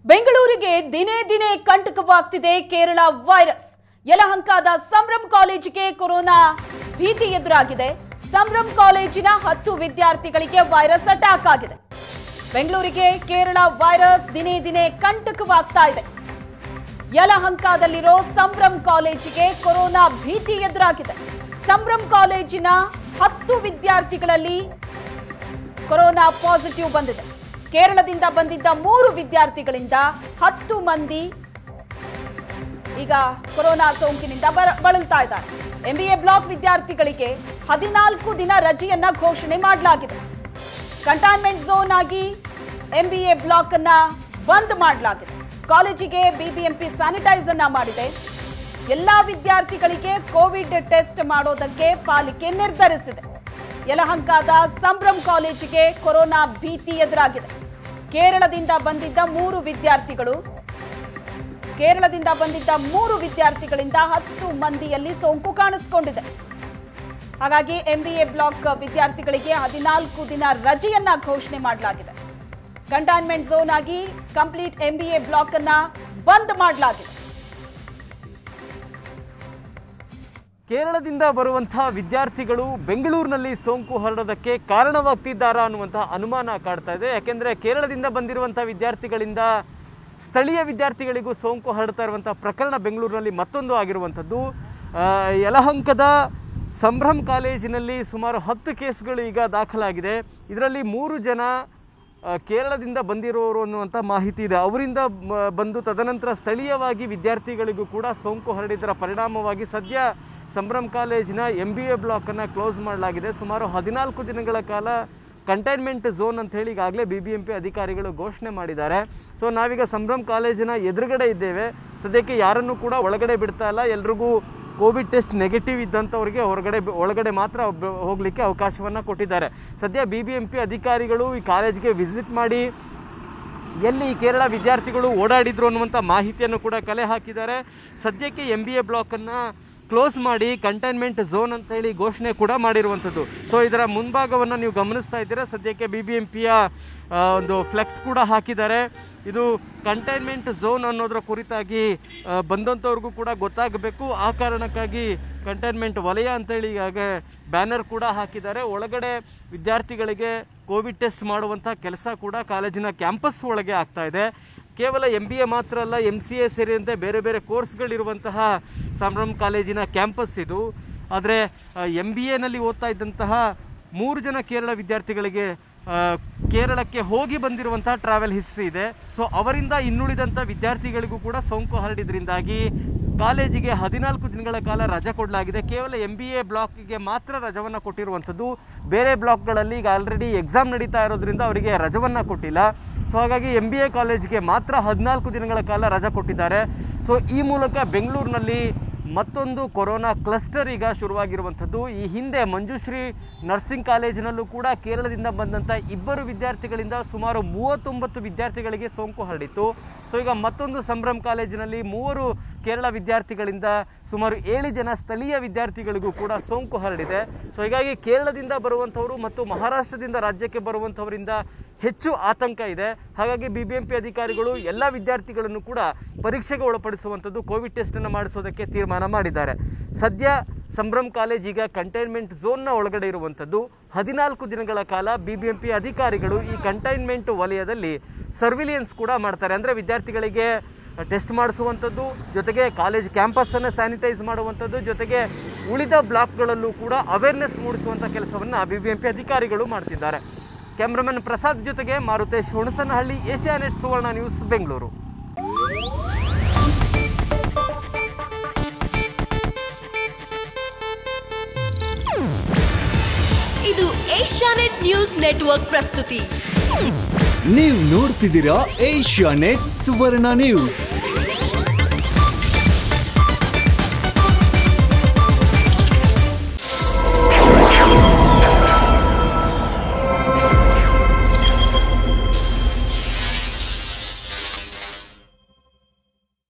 ಬೆಂಗಳೂರಿಗೆ ದಿನೇ ದಿನೇ ಕಂಟಕವಾಗ್ತಿದೆ ಕೇರಳ ವೈರಸ್ ಯಲಹಂಕದ ಸಂಭ್ರಮ್ ಕಾಲೇಜಿಗೆ ಕೊರೋನಾ ಭೀತಿ ಎದುರಾಗಿದೆ ಸಂಭ್ರಮ್ ಕಾಲೇಜಿನ ಹತ್ತು ವಿದ್ಯಾರ್ಥಿಗಳಿಗೆ ವೈರಸ್ ಅಟ್ಯಾಕ್ ಆಗಿದೆ ಬೆಂಗಳೂರಿಗೆ ಕೇರಳ ವೈರಸ್ ದಿನೇ ದಿನೇ ಕಂಟಕವಾಗ್ತಾ ಇದೆ ಯಲಹಂಕದಲ್ಲಿರೋ ಸಂಭ್ರಮ್ ಕಾಲೇಜಿಗೆ ಕೊರೋನಾ ಭೀತಿ ಎದುರಾಗಿದೆ ಸಂಭ್ರಮ್ ಕಾಲೇಜಿನ ಹತ್ತು ವಿದ್ಯಾರ್ಥಿಗಳಲ್ಲಿ ಕೊರೋನಾ ಪಾಸಿಟಿವ್ ಬಂದಿದೆ ಕೇರಳದಿಂದ ಬಂದಿದ್ದ ಮೂರು ವಿದ್ಯಾರ್ಥಿಗಳಿಂದ ಹತ್ತು ಮಂದಿ ಈಗ ಕೊರೋನಾ ಸೋಂಕಿನಿಂದ ಬರ- ಬಳಲ್ತಾ ಇದ್ದಾರೆ ಎಂಬಿಎ ಬ್ಲಾಕ್ ವಿದ್ಯಾರ್ಥಿಗಳಿಗೆ ಹದಿನಾಲ್ಕು ದಿನ ರಜೆಯನ್ನ ಘೋಷಣೆ ಮಾಡಲಾಗಿದೆ ಕಂಟೈನ್ಮೆಂಟ್ ಝೋನ್ ಆಗಿ ಎಂಬಿಎ ಬ್ಲಾಕ್ ಅನ್ನ ಬಂದ್ ಮಾಡಲಾಗಿದೆ ಕಾಲೇಜಿಗೆ ಬಿಬಿಎಂಪಿ ಸ್ಯಾನಿಟೈಸ್ ಅನ್ನ ಮಾಡಿದೆ ಎಲ್ಲಾ ವಿದ್ಯಾರ್ಥಿಗಳಿಗೆ ಕೋವಿಡ್ ಟೆಸ್ಟ್ ಮಾಡೋದಕ್ಕೆ ಪಾಲಿಕೆ ನಿರ್ಧರಿಸಿದೆ ಯಲಹಂಕದ ಸಂಭ್ರಮ್ ಕಾಲೇಜಿಗೆ ಕೊರೋನಾ ಭೀತಿ ಎದುರಾಗಿದೆ ಕೇರಳದಿಂದ ಬಂದಿದ್ದ ಮೂರು ವಿದ್ಯಾರ್ಥಿಗಳು ಕೇರಳದಿಂದ ಬಂದಿದ್ದ ಮೂರು ವಿದ್ಯಾರ್ಥಿಗಳಿಂದ ಹತ್ತು ಮಂದಿಯಲ್ಲಿ ಸೋಂಕು ಕಾಣಿಸಿಕೊಂಡಿದೆ ಹಾಗಾಗಿ ಎಂಬಿಎ ಬ್ಲಾಕ್ ವಿದ್ಯಾರ್ಥಿಗಳಿಗೆ ಹದಿನಾಲ್ಕು ದಿನ ರಜೆಯನ್ನ ಘೋಷಣೆ ಮಾಡಲಾಗಿದೆ ಕಂಟೈನ್ಮೆಂಟ್ ಝೋನ್ ಆಗಿ ಕಂಪ್ಲೀಟ್ ಎಂಬಿಎ ಬ್ಲಾಕ್ ಅನ್ನ ಬಂದ್ ಮಾಡಲಾಗಿದೆ ಕೇರಳದಿಂದ ಬರುವಂತಹ ವಿದ್ಯಾರ್ಥಿಗಳು ಬೆಂಗಳೂರಿನಲ್ಲಿ ಸೋಂಕು ಹರಡೋದಕ್ಕೆ ಕಾರಣವಾಗ್ತಿದ್ದಾರಾ ಅನ್ನುವಂತಹ ಅನುಮಾನ ಕಾಡ್ತಾ ಇದೆ ಯಾಕೆಂದ್ರೆ ಕೇರಳದಿಂದ ಬಂದಿರುವಂತಹ ವಿದ್ಯಾರ್ಥಿಗಳಿಂದ ಸ್ಥಳೀಯ ವಿದ್ಯಾರ್ಥಿಗಳಿಗೂ ಸೋಂಕು ಹರಡ್ತಾ ಇರುವಂತಹ ಪ್ರಕರಣ ಬೆಂಗಳೂರಿನಲ್ಲಿ ಮತ್ತೊಂದು ಆಗಿರುವಂಥದ್ದು ಆ, ಯಲಹಂಕದ ಸಂಭ್ರಮ್ ಕಾಲೇಜಿನಲ್ಲಿ ಸುಮಾರು ಹತ್ತು ಕೇಸ್ಗಳು ಈಗ ದಾಖಲಾಗಿದೆ ಇದರಲ್ಲಿ ಮೂರು ಜನ ಆ, ಕೇರಳದಿಂದ ಬಂದಿರೋರು ಅನ್ನುವಂಥ ಮಾಹಿತಿ ಇದೆ ಅವರಿಂದ ಮ- ಬಂದು ತದನಂತರ ಸ್ಥಳೀಯವಾಗಿ ವಿದ್ಯಾರ್ಥಿಗಳಿಗೂ ಕೂಡ ಸೋಂಕು ಹರಡಿದರ ಪರಿಣಾಮವಾಗಿ ಸದ್ಯ ಸಂಭ್ರಮ್ ಕಾಲೇಜಿನ ಎಂ ಬಿ ಎ ಬ್ಲಾಕನ್ನು ಕ್ಲೋಸ್ ಮಾಡಲಾಗಿದೆ ಸುಮಾರು ಹದಿನಾಲ್ಕು ದಿನಗಳ ಕಾಲ ಕಂಟೈನ್ಮೆಂಟ್ ಝೋನ್ ಅಂತ ಹೇಳಿ ಈಗಾಗಲೇ ಬಿ ಬಿ ಎಂ ಪಿ ಅಧಿಕಾರಿಗಳು ಘೋಷಣೆ ಮಾಡಿದ್ದಾರೆ ಸೊ ನಾವೀಗ ಸಂಭ್ರಮ್ ಕಾಲೇಜಿನ ಎದುರುಗಡೆ ಇದ್ದೇವೆ ಸದ್ಯಕ್ಕೆ ಯಾರನ್ನೂ ಕೂಡ ಒಳಗಡೆ ಬಿಡ್ತಾ ಇಲ್ಲ ಎಲ್ರಿಗೂ ಕೋವಿಡ್ ಟೆಸ್ಟ್ ನೆಗೆಟಿವ್ ಇದ್ದಂಥವ್ರಿಗೆ ಹೊರಗಡೆ ಒಳಗಡೆ ಮಾತ್ರ ಒಬ್ಬ- ಹೋಗ್ಲಿಕ್ಕೆ ಅವಕಾಶವನ್ನು ಕೊಟ್ಟಿದ್ದಾರೆ ಸದ್ಯ ಬಿ ಬಿ ಎಂ ಪಿ ಅಧಿಕಾರಿಗಳು ಈ ಕಾಲೇಜ್ಗೆ ವಿಸಿಟ್ ಮಾಡಿ ಎಲ್ಲಿ ಈ ಕೇರಳ ವಿದ್ಯಾರ್ಥಿಗಳು ಓಡಾಡಿದ್ರು ಅನ್ನುವಂಥ ಮಾಹಿತಿಯನ್ನು ಕೂಡ ಕಲೆ ಹಾಕಿದ್ದಾರೆ ಸದ್ಯಕ್ಕೆ ಎಂ ಬಿ ಎ ಬ್ಲಾಕನ್ನು ಕ್ಲೋಸ್ ಮಾಡಿ ಕಂಟೈನ್ಮೆಂಟ್ ಝೋನ್ ಅಂತ ಹೇಳಿ ಘೋಷಣೆ ಕೂಡ ಮಾಡಿರುವಂಥದ್ದು ಸೊ ಇದರ ಮುಂಭಾಗವನ್ನು ನೀವು ಗಮನಿಸ್ತಾ ಇದ್ದೀರಾ ಸದ್ಯಕ್ಕೆ ಬಿ ಬಿ ಎಂ ಪಿಯ ಒಂದು ಫ್ಲೆಕ್ಸ್ ಕೂಡ ಹಾಕಿದ್ದಾರೆ ಇದು ಕಂಟೈನ್ಮೆಂಟ್ ಝೋನ್ ಅನ್ನೋದರ ಕುರಿತಾಗಿ ಆ, ಬಂದಂಥವ್ರಿಗೂ ಕೂಡ ಗೊತ್ತಾಗಬೇಕು ಆ ಕಾರಣಕ್ಕಾಗಿ ಕಂಟೈನ್ಮೆಂಟ್ ವಲಯ ಅಂತೇಳಿ ಈಗಾಗ ಬ್ಯಾನರ್ ಕೂಡ ಹಾಕಿದ್ದಾರೆ ಒಳಗಡೆ ವಿದ್ಯಾರ್ಥಿಗಳಿಗೆ ಕೋವಿಡ್ ಟೆಸ್ಟ್ ಮಾಡುವಂಥ ಕೆಲಸ ಕೂಡ ಕಾಲೇಜಿನ ಕ್ಯಾಂಪಸ್ ಒಳಗೆ ಆಗ್ತಾ ಇದೆ ಕೇವಲ ಎಂ ಬಿ ಎ ಮಾತ್ರ ಅಲ್ಲ ಎಮ್ ಸಿ ಎ ಸೇರಿದಂತೆ ಬೇರೆ ಬೇರೆ ಕೋರ್ಸ್ಗಳಿರುವಂತಹ ಸಂಭ್ರಮ್ ಕಾಲೇಜಿನ ಕ್ಯಾಂಪಸ್ ಇದು ಆದರೆ ಎಂ ಬಿ ಎನಲ್ಲಿ ಓದ್ತಾ ಇದ್ದಂತಹ ಮೂರು ಜನ ಕೇರಳ ವಿದ್ಯಾರ್ಥಿಗಳಿಗೆ ಆ, ಕೇರಳಕ್ಕೆ ಹೋಗಿ ಬಂದಿರುವಂತಹ ಟ್ರಾವೆಲ್ ಹಿಸ್ಟ್ರಿ ಇದೆ ಸೊ ಅವರಿಂದ ಇನ್ನುಳಿದಂಥ ವಿದ್ಯಾರ್ಥಿಗಳಿಗೂ ಕೂಡ ಸೋಂಕು ಹರಡಿದ್ರಿಂದಾಗಿ ಕಾಲೇಜಿಗೆ ಹದಿನಾಲ್ಕು ದಿನಗಳ ಕಾಲ ರಜೆ ಕೊಡಲಾಗಿದೆ ಕೇವಲ ಎಂ ಬಿ ಎ ಬ್ಲಾಕ್ಗೆ ಮಾತ್ರ ರಜವನ್ನು ಕೊಟ್ಟಿರುವಂಥದ್ದು ಬೇರೆ ಬ್ಲಾಕ್ಗಳಲ್ಲಿ ಈಗ ಆಲ್ರೆಡಿ ಎಕ್ಸಾಮ್ ನಡೀತಾ ಇರೋದ್ರಿಂದ ಅವರಿಗೆ ರಜವನ್ನು ಕೊಟ್ಟಿಲ್ಲ ಸೊ ಹಾಗಾಗಿ ಎಂ ಬಿ ಎ ಕಾಲೇಜ್ಗೆ ಮಾತ್ರ ಹದಿನಾಲ್ಕು ದಿನಗಳ ಕಾಲ ರಜೆ ಕೊಟ್ಟಿದ್ದಾರೆ ಸೊ ಈ ಮೂಲಕ ಬೆಂಗಳೂರಿನಲ್ಲಿ ಮತ್ತೊಂದು ಕೊರೋನಾ ಕ್ಲಸ್ಟರ್ ಈಗ ಶುರುವಾಗಿರುವಂಥದ್ದು ಈ ಹಿಂದೆ ಮಂಜುಶ್ರೀ ನರ್ಸಿಂಗ್ ಕಾಲೇಜಿನಲ್ಲೂ ಕೂಡ ಕೇರಳದಿಂದ ಬಂದಂಥ ಇಬ್ಬರು ವಿದ್ಯಾರ್ಥಿಗಳಿಂದ ಸುಮಾರು ಮೂವತ್ತೊಂಬತ್ತು ವಿದ್ಯಾರ್ಥಿಗಳಿಗೆ ಸೋಂಕು ಹರಡಿತ್ತು ಸೊ ಈಗ ಮತ್ತೊಂದು ಸಂಭ್ರಮ್ ಕಾಲೇಜಿನಲ್ಲಿ ಮೂವರು ಕೇರಳ ವಿದ್ಯಾರ್ಥಿಗಳಿಂದ ಸುಮಾರು ಏಳು ಜನ ಸ್ಥಳೀಯ ವಿದ್ಯಾರ್ಥಿಗಳಿಗೂ ಕೂಡ ಸೋಂಕು ಹರಡಿದೆ ಸೊ ಹೀಗಾಗಿ ಕೇರಳದಿಂದ ಬರುವಂಥವರು ಮತ್ತು ಮಹಾರಾಷ್ಟ್ರದಿಂದ ರಾಜ್ಯಕ್ಕೆ ಬರುವಂಥವರಿಂದ ಹೆಚ್ಚು ಆತಂಕ ಇದೆ ಹಾಗಾಗಿ ಬಿ ಬಿ ಎಂ ಪಿ ಅಧಿಕಾರಿಗಳು ಎಲ್ಲ ವಿದ್ಯಾರ್ಥಿಗಳನ್ನು ಕೂಡ ಪರೀಕ್ಷೆಗೆ ಒಳಪಡಿಸುವಂಥದ್ದು ಕೋವಿಡ್ ಟೆಸ್ಟನ್ನು ಮಾಡಿಸೋದಕ್ಕೆ ತೀರ್ಮಾನ ಮಾಡಿದ್ದಾರೆ ಸದ್ಯ ಸಂಭ್ರಮ್ ಕಾಲೇಜ್ ಈಗ ಕಂಟೈನ್ಮೆಂಟ್ ಝೋನ್ನ ಒಳಗಡೆ ಇರುವಂಥದ್ದು ಹದಿನಾಲ್ಕು ದಿನಗಳ ಕಾಲ ಬಿ ಬಿ ಎಂ ಪಿ ಅಧಿಕಾರಿಗಳು ಈ ಕಂಟೈನ್ಮೆಂಟ್ ವಲಯದಲ್ಲಿ ಸರ್ವಿಲಿಯನ್ಸ್ ಕೂಡ ಮಾಡ್ತಾರೆ ಅಂದರೆ ವಿದ್ಯಾರ್ಥಿಗಳಿಗೆ ಟೆಸ್ಟ್ ಮಾಡಿಸುವಂಥದ್ದು ಜೊತೆಗೆ ಕಾಲೇಜ್ ಕ್ಯಾಂಪಸ್ಸನ್ನು ಸ್ಯಾನಿಟೈಸ್ ಮಾಡುವಂಥದ್ದು ಜೊತೆಗೆ ಉಳಿದ ಬ್ಲಾಕ್ಗಳಲ್ಲೂ ಕೂಡ ಅವೇರ್ನೆಸ್ ಮೂಡಿಸುವಂಥ ಕೆಲಸವನ್ನು ಬಿ ಬಿ ಎಂ ಪಿ ಅಧಿಕಾರಿಗಳು ಮಾಡ್ತಿದ್ದಾರೆ ಕ್ಯಾಮ್ರಾಮನ್ ಪ್ರಸಾದ್ ಜೊತೆಗೆ ಮಾರುತೇಶ್ ಹುಣಸನಹಳ್ಳಿ ಏಷ್ಯಾನೆಟ್ ಸುವರ್ಣ ನ್ಯೂಸ್ ಬೆಂಗಳೂರು ಇದು ಏಷ್ಯಾನೆಟ್ ನ್ಯೂಸ್ ನೆಟ್ವರ್ಕ್ ಪ್ರಸ್ತುತಿ ನೀವು ನೋಡ್ತಿದ್ದೀರಾ ಏಷ್ಯಾ ನೆಟ್ ಸುವರ್ಣ ನ್ಯೂಸ್